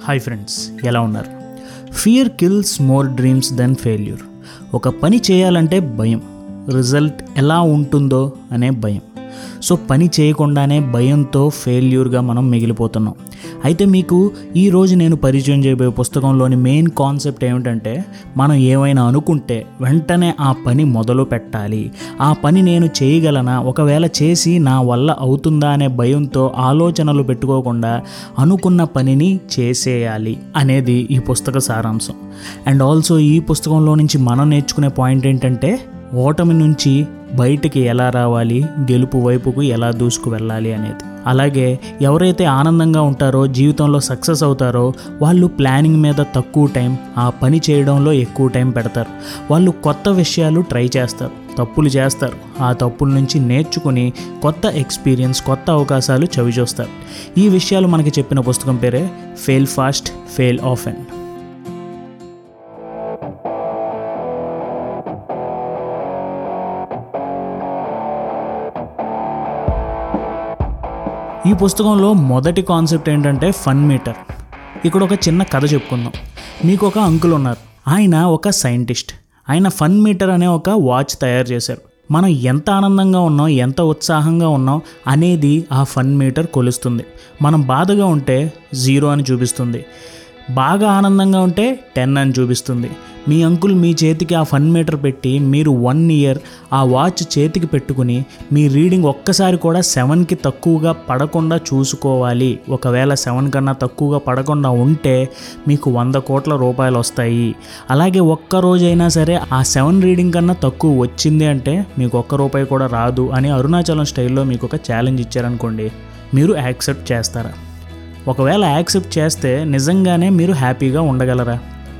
hi friends ఎలా ఉన్నారు fear kills more dreams than failure ఒక పని చేయాలంటే భయం రిజల్ట్ ఎలా ఉంటుందో అనే భయం సో పని చేయకుండానే భయంతో ఫెయిల్యూర్గా మనం మిగిలిపోతున్నాం అయితే మీకు ఈరోజు నేను పరిచయం చేయబోయే పుస్తకంలోని మెయిన్ కాన్సెప్ట్ ఏమిటంటే మనం ఏమైనా అనుకుంటే వెంటనే ఆ పని మొదలు పెట్టాలి ఆ పని నేను చేయగలనా ఒకవేళ చేసి నా వల్ల అవుతుందా అనే భయంతో ఆలోచనలు పెట్టుకోకుండా అనుకున్న పనిని చేసేయాలి అనేది ఈ పుస్తక సారాంశం అండ్ ఆల్సో ఈ పుస్తకంలో నుంచి మనం నేర్చుకునే పాయింట్ ఏంటంటే ఓటమి నుంచి బయటికి ఎలా రావాలి గెలుపు వైపుకు ఎలా దూసుకు వెళ్ళాలి అనేది అలాగే ఎవరైతే ఆనందంగా ఉంటారో జీవితంలో సక్సెస్ అవుతారో వాళ్ళు ప్లానింగ్ మీద తక్కువ టైం ఆ పని చేయడంలో ఎక్కువ టైం పెడతారు వాళ్ళు కొత్త విషయాలు ట్రై చేస్తారు తప్పులు చేస్తారు ఆ తప్పుల నుంచి నేర్చుకుని కొత్త ఎక్స్పీరియన్స్ కొత్త అవకాశాలు చవిచూస్తారు ఈ విషయాలు మనకి చెప్పిన పుస్తకం పేరే ఫెయిల్ ఫాస్ట్ ఫెయిల్ ఆఫెన్ ఈ పుస్తకంలో మొదటి కాన్సెప్ట్ ఏంటంటే ఫన్ మీటర్ ఇక్కడ ఒక చిన్న కథ చెప్పుకుందాం మీకు ఒక అంకుల్ ఉన్నారు ఆయన ఒక సైంటిస్ట్ ఆయన ఫన్ మీటర్ అనే ఒక వాచ్ తయారు చేశారు మనం ఎంత ఆనందంగా ఉన్నాం ఎంత ఉత్సాహంగా ఉన్నాం అనేది ఆ ఫన్ మీటర్ కొలుస్తుంది మనం బాధగా ఉంటే జీరో అని చూపిస్తుంది బాగా ఆనందంగా ఉంటే టెన్ అని చూపిస్తుంది మీ అంకుల్ మీ చేతికి ఆ ఫన్ మీటర్ పెట్టి మీరు వన్ ఇయర్ ఆ వాచ్ చేతికి పెట్టుకుని మీ రీడింగ్ ఒక్కసారి కూడా సెవెన్కి తక్కువగా పడకుండా చూసుకోవాలి ఒకవేళ సెవెన్ కన్నా తక్కువగా పడకుండా ఉంటే మీకు వంద కోట్ల రూపాయలు వస్తాయి అలాగే ఒక్క రోజైనా సరే ఆ సెవెన్ రీడింగ్ కన్నా తక్కువ వచ్చింది అంటే మీకు ఒక్క రూపాయి కూడా రాదు అని అరుణాచలం స్టైల్లో మీకు ఒక ఛాలెంజ్ ఇచ్చారనుకోండి మీరు యాక్సెప్ట్ చేస్తారా ఒకవేళ యాక్సెప్ట్ చేస్తే నిజంగానే మీరు హ్యాపీగా ఉండగలరా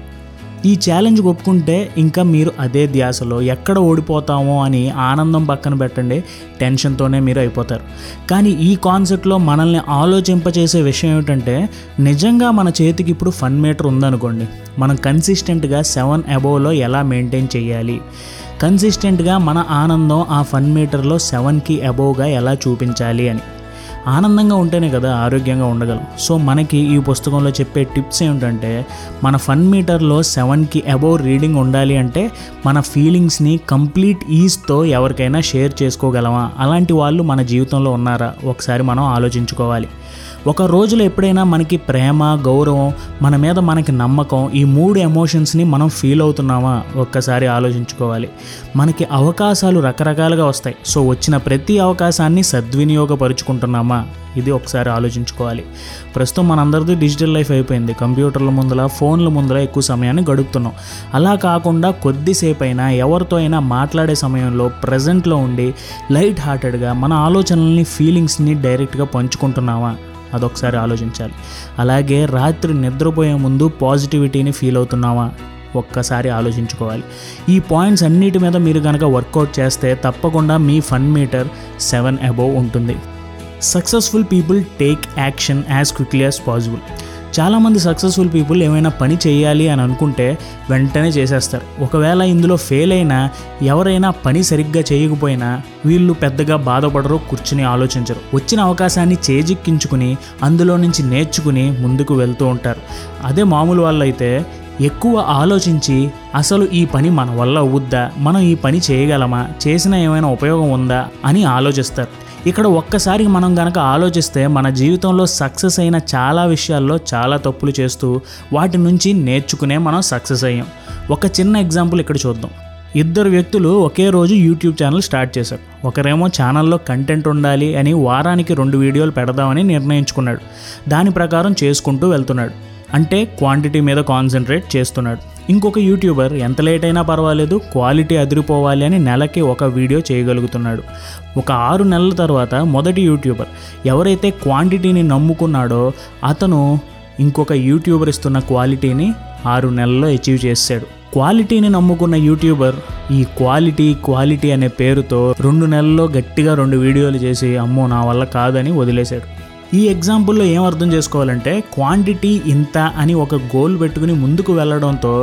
ఈ ఛాలెంజ్ ఒప్పుకుంటే ఇంకా మీరు అదే ధ్యాసలో ఎక్కడ ఓడిపోతామో అని ఆనందం పక్కన పెట్టండి టెన్షన్తోనే మీరు అయిపోతారు కానీ ఈ కాన్సెప్ట్లో మనల్ని ఆలోచింపచేసే విషయం ఏమిటంటే నిజంగా మన చేతికి ఇప్పుడు ఫన్ మీటర్ ఉందనుకోండి మనం కన్సిస్టెంట్గా సెవెన్ అబోవ్లో ఎలా మెయింటైన్ చేయాలి కన్సిస్టెంట్గా మన ఆనందం ఆ ఫన్ మీటర్లో సెవెన్కి అబోవ్గా ఎలా చూపించాలి అని ఆనందంగా ఉంటేనే కదా ఆరోగ్యంగా ఉండగలం సో మనకి ఈ పుస్తకంలో చెప్పే టిప్స్ ఏమిటంటే మన ఫన్ మీటర్లో సెవెన్కి అబోవ్ రీడింగ్ ఉండాలి అంటే మన ఫీలింగ్స్ని కంప్లీట్ ఈజ్తో ఎవరికైనా షేర్ చేసుకోగలమా అలాంటి వాళ్ళు మన జీవితంలో ఉన్నారా ఒకసారి మనం ఆలోచించుకోవాలి ఒక రోజులో ఎప్పుడైనా మనకి ప్రేమ గౌరవం మన మీద మనకి నమ్మకం ఈ మూడు ఎమోషన్స్ని మనం ఫీల్ అవుతున్నామా ఒక్కసారి ఆలోచించుకోవాలి మనకి అవకాశాలు రకరకాలుగా వస్తాయి సో వచ్చిన ప్రతి అవకాశాన్ని సద్వినియోగపరుచుకుంటున్నామా ఇది ఒకసారి ఆలోచించుకోవాలి ప్రస్తుతం మనందరిది డిజిటల్ లైఫ్ అయిపోయింది కంప్యూటర్ల ముందల ఫోన్ల ముందల ఎక్కువ సమయాన్ని గడుపుతున్నాం అలా కాకుండా కొద్దిసేపు అయినా ఎవరితో అయినా మాట్లాడే సమయంలో ప్రజెంట్లో ఉండి లైట్ హార్టెడ్గా మన ఆలోచనల్ని ఫీలింగ్స్ని డైరెక్ట్గా పంచుకుంటున్నామా అదొకసారి ఆలోచించాలి అలాగే రాత్రి నిద్రపోయే ముందు పాజిటివిటీని ఫీల్ అవుతున్నామా ఒక్కసారి ఆలోచించుకోవాలి ఈ పాయింట్స్ అన్నిటి మీద మీరు కనుక వర్కౌట్ చేస్తే తప్పకుండా మీ ఫన్ మీటర్ సెవెన్ అబోవ్ ఉంటుంది successful people take action as quickly as possible చాలామంది సక్సెస్ఫుల్ పీపుల్ ఏమైనా పని చేయాలి అని అనుకుంటే వెంటనే చేసేస్తారు ఒకవేళ ఇందులో ఫెయిల్ అయినా ఎవరైనా పని సరిగ్గా చేయకపోయినా వీళ్ళు పెద్దగా బాధపడరు కూర్చుని ఆలోచించరు వచ్చిన అవకాశాన్ని చేజిక్కించుకుని అందులో నుంచి నేర్చుకుని ముందుకు వెళ్తూ ఉంటారు అదే మామూలు వాళ్ళు అయితే ఎక్కువ ఆలోచించి అసలు ఈ పని మన వల్ల అవుద్దా మనం ఈ పని చేయగలమా చేసిన ఏమైనా ఉపయోగం ఉందా అని ఆలోచిస్తారు ఇక్కడ ఒక్కసారి మనం గనక ఆలోచిస్తే మన జీవితంలో సక్సెస్ అయిన చాలా విషయాల్లో చాలా తప్పులు చేస్తూ వాటి నుంచి నేర్చుకునే మనం సక్సెస్ అయ్యాం ఒక చిన్న ఎగ్జాంపుల్ ఇక్కడ చూద్దాం ఇద్దరు వ్యక్తులు ఒకే రోజు యూట్యూబ్ ఛానల్ స్టార్ట్ చేశారు ఒకరేమో ఛానల్లో కంటెంట్ ఉండాలి అని వారానికి రెండు వీడియోలు పెడదామని నిర్ణయించుకున్నాడు దాని ప్రకారం చేసుకుంటూ వెళ్తున్నాడు అంటే క్వాంటిటీ మీద కాన్సన్ట్రేట్ చేస్తున్నాడు ఇంకొక యూట్యూబర్ ఎంత లేట్ అయినా పర్వాలేదు క్వాలిటీ అదిరిపోవాలి అని నెలకి ఒక వీడియో చేయగలుగుతున్నాడు ఒక ఆరు నెలల తర్వాత మొదటి యూట్యూబర్ ఎవరైతే క్వాంటిటీని నమ్ముకున్నాడో అతను ఇంకొక యూట్యూబర్ ఇస్తున్న క్వాలిటీని ఆరు నెలల్లో అచీవ్ చేశాడు క్వాలిటీని నమ్ముకున్న యూట్యూబర్ ఈ క్వాలిటీ క్వాలిటీ అనే పేరుతో రెండు నెలల్లో గట్టిగా రెండు వీడియోలు చేసి అమ్మో నా వల్ల కాదని వదిలేశాడు ఈ ఎగ్జాంపుల్లో ఏం అర్థం చేసుకోవాలంటే క్వాంటిటీ ఇంత అని ఒక గోల్ పెట్టుకుని ముందుకు వెళ్ళడంతో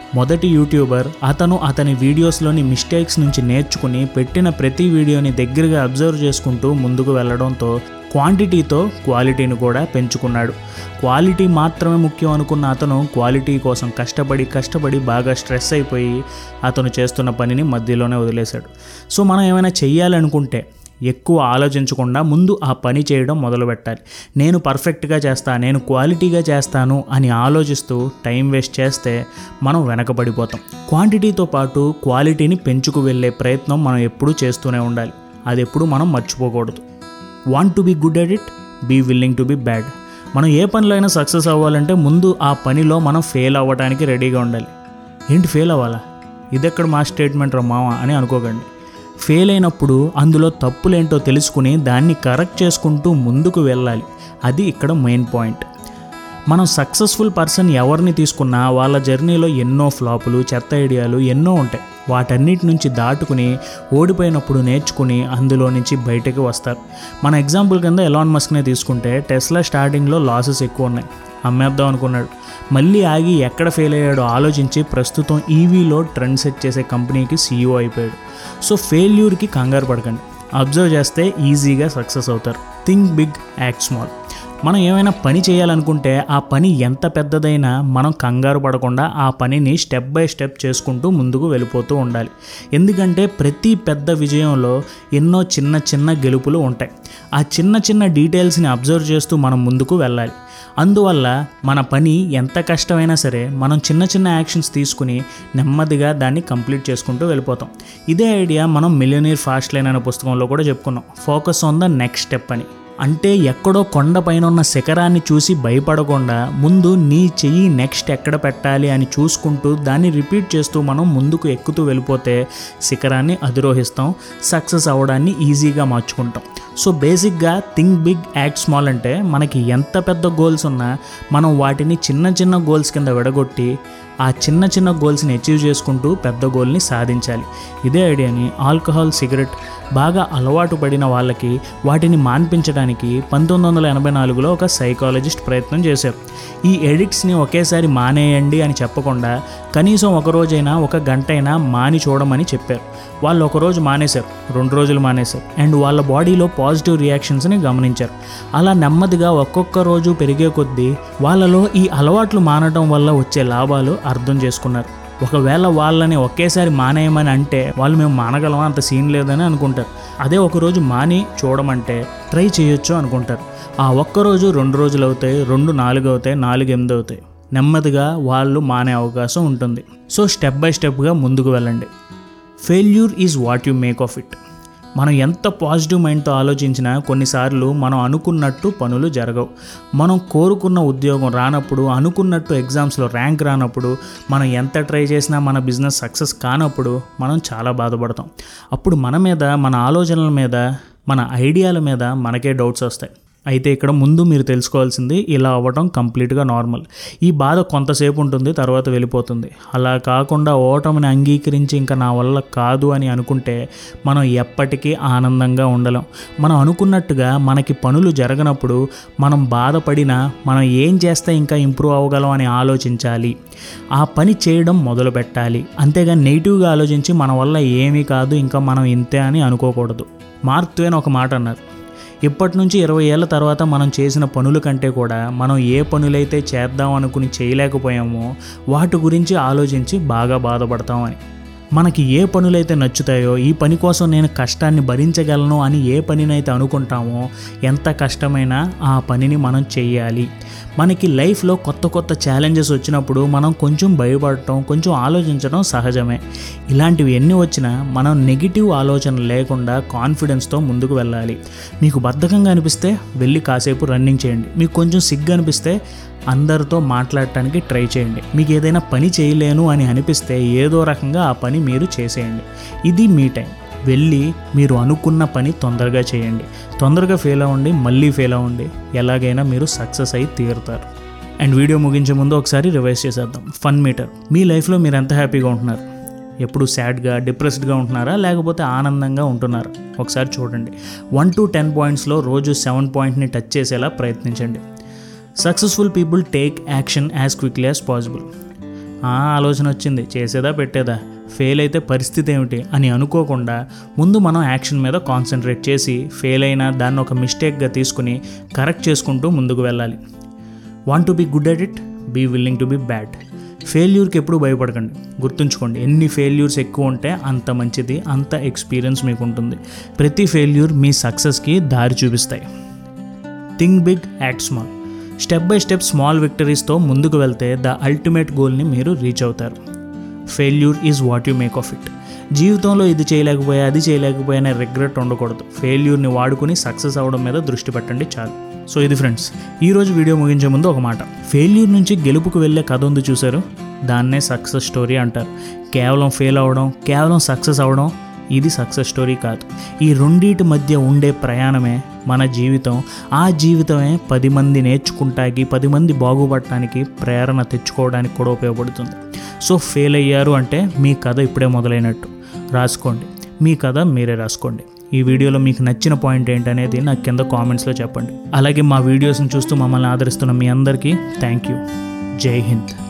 మొదటి యూట్యూబర్ అతను అతని వీడియోస్లోని మిస్టేక్స్ నుంచి నేర్చుకుని పెట్టిన ప్రతి వీడియోని దగ్గరగా అబ్జర్వ్ చేసుకుంటూ ముందుకు వెళ్ళడంతో క్వాంటిటీతో క్వాలిటీని కూడా పెంచుకున్నాడు క్వాలిటీ మాత్రమే ముఖ్యం అనుకున్న అతను క్వాలిటీ కోసం కష్టపడి కష్టపడి బాగా స్ట్రెస్ అయిపోయి అతను చేస్తున్న పనిని మధ్యలోనే వదిలేశాడు సో మనం ఏమైనా చెయ్యాలనుకుంటే ఎక్కువ ఆలోచించకుండా ముందు ఆ పని చేయడం మొదలుపెట్టాలి నేను పర్ఫెక్ట్గా చేస్తా నేను క్వాలిటీగా చేస్తాను అని ఆలోచిస్తూ టైం వేస్ట్ చేస్తే మనం వెనకబడిపోతాం క్వాంటిటీతో పాటు క్వాలిటీని పెంచుకు వెళ్ళే ప్రయత్నం మనం ఎప్పుడూ చేస్తూనే ఉండాలి అది ఎప్పుడు మనం మర్చిపోకూడదు want to be good at it be willing to be bad మనం ఏ పనిలో అయినా సక్సెస్ అవ్వాలంటే ముందు ఆ పనిలో మనం ఫెయిల్ అవ్వడానికి రెడీగా ఉండాలి ఏంటి ఫెయిల్ అవ్వాలా ఇదెక్కడ మా స్టేట్మెంట్ రా మామ అని అనుకోకండి ఫెయిల్ అయినప్పుడు అందులో తప్పులేంటో తెలుసుకుని దాన్ని కరెక్ట్ చేసుకుంటూ ముందుకు వెళ్ళాలి అది ఇక్కడ మెయిన్ పాయింట్ మనం సక్సెస్ఫుల్ పర్సన్ ఎవరిని తీసుకున్నా వాళ్ళ జర్నీలో ఎన్నో ఫ్లాపులు చెత్త ఐడియాలు ఎన్నో ఉంటాయి వాటన్నిటి నుంచి దాటుకుని ఓడిపోయినప్పుడు నేర్చుకుని అందులో నుంచి బయటకు వస్తారు మన ఎగ్జాంపుల్ కింద ఎలాన్ మస్క్నే తీసుకుంటే టెస్లా స్టార్టింగ్లో లాసెస్ ఎక్కువ ఉన్నాయి అమ్మేద్దాం అనుకున్నాడు మళ్ళీ ఆగి ఎక్కడ ఫెయిల్ అయ్యాడో ఆలోచించి ప్రస్తుతం ఈవీలో ట్రెండ్ సెట్ చేసే కంపెనీకి సీఈఓ అయిపోయాడు సో ఫెయిల్యూర్కి కంగారు పడకండి అబ్జర్వ్ చేస్తే ఈజీగా సక్సెస్ అవుతారు థింక్ బిగ్ యాక్ట్ స్మాల్ మనం ఏమైనా పని చేయాలనుకుంటే ఆ పని ఎంత పెద్దదైనా మనం కంగారు పడకుండా ఆ పనిని స్టెప్ బై స్టెప్ చేసుకుంటూ ముందుకు వెళ్ళిపోతూ ఉండాలి ఎందుకంటే ప్రతి పెద్ద విజయంలో ఎన్నో చిన్న చిన్న గెలుపులు ఉంటాయి ఆ చిన్న చిన్న డీటెయిల్స్ని అబ్జర్వ్ చేస్తూ మనం ముందుకు వెళ్ళాలి అందువల్ల మన పని ఎంత కష్టమైనా సరే మనం చిన్న చిన్న యాక్షన్స్ తీసుకుని నెమ్మదిగా దాన్ని కంప్లీట్ చేసుకుంటూ వెళ్ళిపోతాం ఇదే ఐడియా మనం మిలియనీర్ ఫాస్ట్ లైన్ అనే పుస్తకంలో కూడా చెప్పుకున్నాం focus on the next step అని అంటే ఎక్కడో కొండపైన ఉన్న శిఖరాన్ని చూసి భయపడకుండా ముందు నీ చెయ్యి నెక్స్ట్ ఎక్కడ పెట్టాలి అని చూసుకుంటూ దాన్ని రిపీట్ చేస్తూ మనం ముందుకు ఎక్కుతూ వెళ్ళిపోతే శిఖరాన్ని అధిరోహిస్తాం సక్సెస్ అవ్వడాన్ని ఈజీగా మార్చుకుంటాం సో బేసిక్గా థింక్ బిగ్ యాక్ట్ స్మాల్ అంటే మనకి ఎంత పెద్ద గోల్స్ ఉన్నా మనం వాటిని చిన్న చిన్న గోల్స్ కింద విడగొట్టి ఆ చిన్న చిన్న గోల్స్ని అచీవ్ చేసుకుంటూ పెద్ద గోల్ని సాధించాలి ఇదే ఐడియాని ఆల్కహాల్ సిగరెట్ బాగా అలవాటు పడిన వాళ్ళకి వాటిని మాన్పించడానికి పంతొమ్మిది వందల ఎనభై నాలుగులో ఒక సైకాలజిస్ట్ ప్రయత్నం చేశారు ఈ ఎడిక్ట్స్ని ఒకేసారి మానేయండి అని చెప్పకుండా కనీసం ఒక రోజైనా ఒక గంట అయినా మాని చూడమని చెప్పారు వాళ్ళు ఒకరోజు మానేశారు రెండు రోజులు మానేశారు అండ్ వాళ్ళ బాడీలో పాజిటివ్ రియాక్షన్స్ని గమనించారు అలా నెమ్మదిగా ఒక్కొక్క రోజు పెరిగే కొద్దీ వాళ్ళలో ఈ అలవాట్లు మానడం వల్ల వచ్చే లాభాలు అర్థం చేసుకున్నారు ఒకవేళ వాళ్ళని ఒకేసారి మానేయమని అంటే వాళ్ళు మేము మానగలమా అంత సీన్ లేదని అనుకుంటారు అదే ఒకరోజు మాని చూడమంటే ట్రై చేయొచ్చు అనుకుంటారు ఆ ఒక్కరోజు రెండు రోజులు అవుతాయి రెండు నాలుగు అవుతాయి నాలుగు ఎనిమిది అవుతాయి నెమ్మదిగా వాళ్ళు మానే అవకాశం ఉంటుంది సో స్టెప్ బై స్టెప్గా ముందుకు వెళ్ళండి failure is what you make of it మనం ఎంత పాజిటివ్ మైండ్తో ఆలోచించినా కొన్నిసార్లు మనం అనుకున్నట్టు పనులు జరగవు మనం కోరుకున్న ఉద్యోగం రానప్పుడు అనుకున్నట్టు ఎగ్జామ్స్లో ర్యాంక్ రానప్పుడు మనం ఎంత ట్రై చేసినా మన బిజినెస్ సక్సెస్ కానప్పుడు మనం చాలా బాధపడతాం అప్పుడు మన మీద మన ఆలోచనల మీద మన ఐడియాల మీద మనకే డౌట్స్ వస్తాయి అయితే ఇక్కడ ముందు మీరు తెలుసుకోవాల్సింది ఇలా అవ్వటం కంప్లీట్గా నార్మల్ ఈ బాధ కొంతసేపు ఉంటుంది తర్వాత వెళ్ళిపోతుంది అలా కాకుండా ఓటమిని అంగీకరించి ఇంకా నా వల్ల కాదు అని అనుకుంటే మనం ఎప్పటికీ ఆనందంగా ఉండలేం మనం అనుకున్నట్టుగా మనకి పనులు జరగనప్పుడు మనం బాధపడినా మనం ఏం చేస్తే ఇంకా ఇంప్రూవ్ అవ్వగలం అని ఆలోచించాలి ఆ పని చేయడం మొదలు పెట్టాలి అంతేగాని నెగిటివ్గా ఆలోచించి మన వల్ల ఏమీ కాదు ఇంకా మనం ఇంతే అని అనుకోకూడదు మార్క్ ట్వేన్ ఒక మాట అన్నారు ఇప్పటి నుంచి ఇరవై ఏళ్ళ తర్వాత మనం చేసిన పనుల కంటే కూడా మనం ఏ పనులైతే చేద్దాం అనుకుని చేయలేకపోయామో వాటి గురించి ఆలోచించి బాగా బాధపడతామని మనకి ఏ పనులైతే నచ్చుతాయో ఈ పని కోసం నేను కష్టాన్ని భరించగలను అని ఏ పనినైతే అనుకుంటామో ఎంత కష్టమైనా ఆ పనిని మనం చెయ్యాలి మనకి లైఫ్లో కొత్త కొత్త ఛాలెంజెస్ వచ్చినప్పుడు మనం కొంచెం భయపడటం కొంచెం ఆలోచించడం సహజమే ఇలాంటివి ఎన్ని వచ్చినా మనం నెగిటివ్ ఆలోచన లేకుండా కాన్ఫిడెన్స్తో ముందుకు వెళ్ళాలి మీకు బద్ధకంగా అనిపిస్తే వెళ్ళి కాసేపు రన్నింగ్ చేయండి మీకు కొంచెం సిగ్గు అనిపిస్తే అందరితో మాట్లాడటానికి ట్రై చేయండి మీకు ఏదైనా పని చేయలేను అని అనిపిస్తే ఏదో రకంగా ఆ పని మీరు చేసేయండి ఇది మీ టైం వెళ్ళి మీరు అనుకున్న పని తొందరగా చేయండి తొందరగా ఫెయిల్ అవ్వండి మళ్ళీ ఫెయిల్ అవ్వండి ఎలాగైనా మీరు సక్సెస్ అయి తీరుతారు అండ్ వీడియో ముగించే ముందు ఒకసారి రివైజ్ చేసేద్దాం ఫన్ మీటర్ మీ లైఫ్లో మీరు ఎంత హ్యాపీగా ఉంటున్నారు ఎప్పుడు సాడ్గా డిప్రెస్డ్గా ఉంటున్నారా లేకపోతే ఆనందంగా ఉంటున్నారా ఒకసారి చూడండి వన్ టు టెన్ పాయింట్స్లో రోజు సెవెన్ పాయింట్ని టచ్ చేసేలా ప్రయత్నించండి successful people take action as quickly as possible ఆ ఆలోచన వచ్చింది చేసేదా పెట్టేదా ఫెయిల్ అయితే పరిస్థితి ఏమిటి అని అనుకోకుండా ముందు మనం యాక్షన్ మీద కాన్సన్ట్రేట్ చేసి ఫెయిల్ అయినా దాన్ని ఒక మిస్టేక్గా తీసుకుని కరెక్ట్ చేసుకుంటూ ముందుకు వెళ్ళాలి want to be good at it be willing to be bad ఫెయిల్యూర్కి ఎప్పుడు భయపడకండి గుర్తుంచుకోండి ఎన్ని ఫెయిల్యూర్స్ ఎక్కువ ఉంటే అంత మంచిది అంత ఎక్స్పీరియన్స్ మీకు ఉంటుంది ప్రతి ఫెయిల్యూర్ మీ సక్సెస్కి దారి చూపిస్తాయి think big act small step by step small విక్టరీస్తో ముందుకు వెళ్తే ద అల్టిమేట్ గోల్ని మీరు రీచ్ అవుతారు failure is what you make of it జీవితంలో ఇది చేయలేకపోయా అది చేయలేకపోయా అనే రిగ్రెట్ ఉండకూడదు ఫెయిల్యూర్ని వాడుకుని సక్సెస్ అవ్వడం మీద దృష్టి పెట్టండి చాలు సో ఇది ఫ్రెండ్స్ ఈరోజు వీడియో ముగించే ముందు ఒక మాట ఫెయిల్యూర్ నుంచి గెలుపుకు వెళ్ళే కథ ఉంది చూసారు దాన్నే సక్సెస్ స్టోరీ అంటారు కేవలం ఫెయిల్ అవ్వడం కేవలం సక్సెస్ అవ్వడం ఇది సక్సెస్ స్టోరీ కాదు ఈ రెండింటి మధ్య ఉండే ప్రయాణమే మన జీవితం ఆ జీవితమే పది మంది నేర్చుకుంటానికి పది మంది బాగుపడటానికి ప్రేరణ తెచ్చుకోవడానికి కూడా ఉపయోగపడుతుంది సో ఫెయిల్ అయ్యారు అంటే మీ కథ ఇప్పుడే మొదలైనట్టు రాసుకోండి మీ కథ మీరే రాసుకోండి ఈ వీడియోలో మీకు నచ్చిన పాయింట్ ఏంటనేది నాకు కింద కామెంట్స్లో చెప్పండి అలాగే మా వీడియోస్ని చూస్తూ మమ్మల్ని ఆదరిస్తున్న మీ అందరికీ థ్యాంక్ యూ జై హింద్